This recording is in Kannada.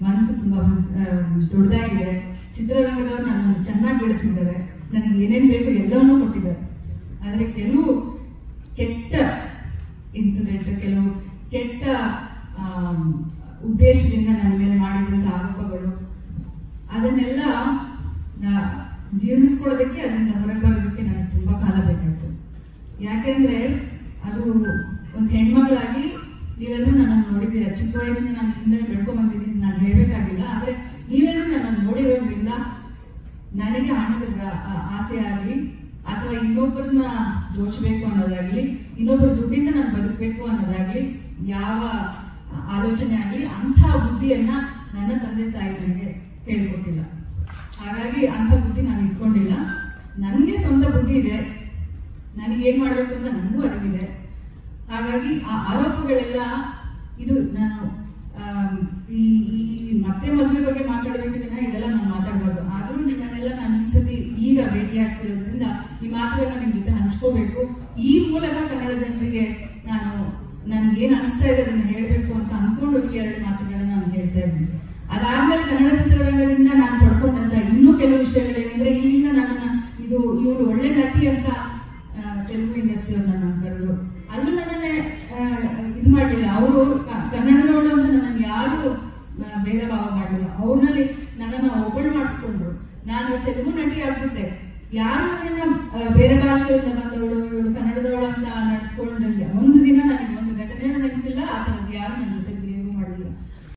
ಮನಸ್ಸು ತುಂಬಾ ಆ, ದೊಡ್ಡದಾಗಿದೆ ಚಿತ್ರರಂಗದವ್ರು ನನ್ನ ಚೆನ್ನಾಗಿ ಬೆಳೆಸಿದ್ದಾರೆ ನನಗೆ ಏನೇನು ಬೇಕು ಎಲ್ಲವನ್ನೂ ಕೊಟ್ಟಿದ್ದಾರೆ ಆದರೆ ಕೆಲವು ಕೆಟ್ಟ ಇನ್ಸಿಡೆಂಟ್ ಕೆಲವು ಕೆಟ್ಟ ಆಮ್, ಉದ್ದೇಶದಿಂದ ನನ್ನ ಮೇಲೆ ಮಾಡಿದಂಥ ಆರೋಪಗಳು ಅದನ್ನೆಲ್ಲ ನಾ ಜೀರ್ಣಿಸ್ಕೊಳ್ಳೋದಕ್ಕೆ ಅದರಿಂದ ಹೊರಗೆ ಬರೋದಕ್ಕೆ ನನಗೆ ತುಂಬ ಕಾಲ ಬೇಕಾಯಿತು ಯಾಕೆಂದ್ರೆ ಅದು ಒಂದು ಹೆಣ್ಮಗಳಾಗಿ ನೀವೆಲ್ಲರೂ ನನ್ನನ್ನು ನೋಡಿದ್ದೀರ ಚಿಕ್ಕ ವಯಸ್ಸಿಂದ ನಾನು ಹಿಂದೆ ಬೆಳ್ಕೊಂಡ್ ಬಂದಿದ್ದೀನಿ ನಾನು ಹೇಳಬೇಕಾಗಿಲ್ಲ ಆದರೆ ನೀವೆಲ್ಲರೂ ನನ್ನನ್ನು ನೋಡಿರೋದ್ರಿಂದ ನನಗೆ ಹಣದ ರ- ಆ- ಆಸೆ ಆಗಲಿ ಅಥವಾ ಇನ್ನೊಬ್ಬರನ್ನ ದೋಚಬೇಕು ಅನ್ನೋದಾಗ್ಲಿ ಇನ್ನೊಬ್ಬರ ದುಡ್ಡಿಂದ ನಾನು ಬದುಕಬೇಕು ಅನ್ನೋದಾಗ್ಲಿ ಯಾವ ಆಲೋಚನೆ ಆಗಲಿ ಅಂಥ ಬುದ್ಧಿಯನ್ನ ನನ್ನ ತಂದೆ ತಾಯಿ ನನಗೆ ಹೇಳ್ಕೊಟ್ಟಿಲ್ಲ ಹಾಗಾಗಿ ಅಂಥ ಬುದ್ಧಿ ನಾನು ಇಟ್ಕೊಂಡಿಲ್ಲ ನನಗೆ ಸ್ವಂತ ಬುದ್ಧಿ ಇದೆ ನನಗೆ ಏನ್ ಮಾಡ್ಬೇಕು ಅಂತ ನನಗೂ ಅರಿವಿದೆ ಹಾಗಾಗಿ ಆ ಆರೋಪಗಳೆಲ್ಲ ಇದು ನಾನು ಆಮ್, ಈ ಈ ಮತ್ತೆ ಮದುವೆ ಬಗ್ಗೆ ಮಾತಾಡಬೇಕು ವಿನಃ ಇದೆಲ್ಲ ನಾನು ಮಾತಾಡಬಾರ್ದು ಆದರೂ ನಿಮ್ಮನ್ನೆಲ್ಲ ನಾನು ಈ ಸತಿ ಈಗ ಭೇಟಿ ಆಗ್ತಿರೋದ್ರಿಂದ ಈ ಮಾತುಗಳನ್ನ ನಿಮ್ ಜೊತೆ ಹಂಚ್ಕೋಬೇಕು ಈ ಮೂಲಕ ಕನ್ನಡ ಜನರಿಗೆ ನಾನು ನನ್ಗೆ ಏನ್ ಅನಿಸ್ತಾ ಇದೆ ಅದನ್ನ ಹೇಳ್ಬೇಕು ಅಂತ ಅನ್ಕೊಂಡು ಈ ಎರಡು ಮಾತುಗಳನ್ನ ನಾನು ಹೇಳ್ತಾ ಇದ್ದೀನಿ ಅದಾದ್ಮೇಲೆ ಕನ್ನಡ ಚಿತ್ರರಂಗದಿಂದ ನಾನು ಪಡ್ಕೊಂಡಂತ ಇನ್ನೂ ಕೆಲವು ವಿಷಯಗಳೇನೆಂದ್ರೆ ಇಲ್ಲಿಂದ ನನ್ನನ್ನ ಇದು ಇವರು ಒಳ್ಳೆ ನಟಿ ಅಂತ ಆ, ತೆಲುಗು ಇಂಡಸ್ಟ್ರಿ ಅವ್ರು ನನ್ನ ಕರೆದ್ರು ಅಲ್ಲೂ ನನ್ನನ್ನೇ ಆ, ಇದು ಮಾಡಲಿಲ್ಲ ಅವರು ಕನ್ನಡದವಳು ಅಂತ ನನ್ನನ್ನು ಯಾರು ಆ, ಭೇದ ಭಾವ ಮಾಡಲಿಲ್ಲ ಅವ್ರಲ್ಲಿ ನನ್ನನ್ನು ಒಬ್ಬಳು ಮಾಡಿಸ್ಕೊಂಡ್ರು ನಾನು ತೆಲುಗು ನಟಿ ಆಗ್ಬಿಟ್ಟೆ ಯಾರು ನನ್ನನ್ನ ಆ, ಬೇರೆ ಭಾಷೆಯಿಂದ ಬಂದವಳು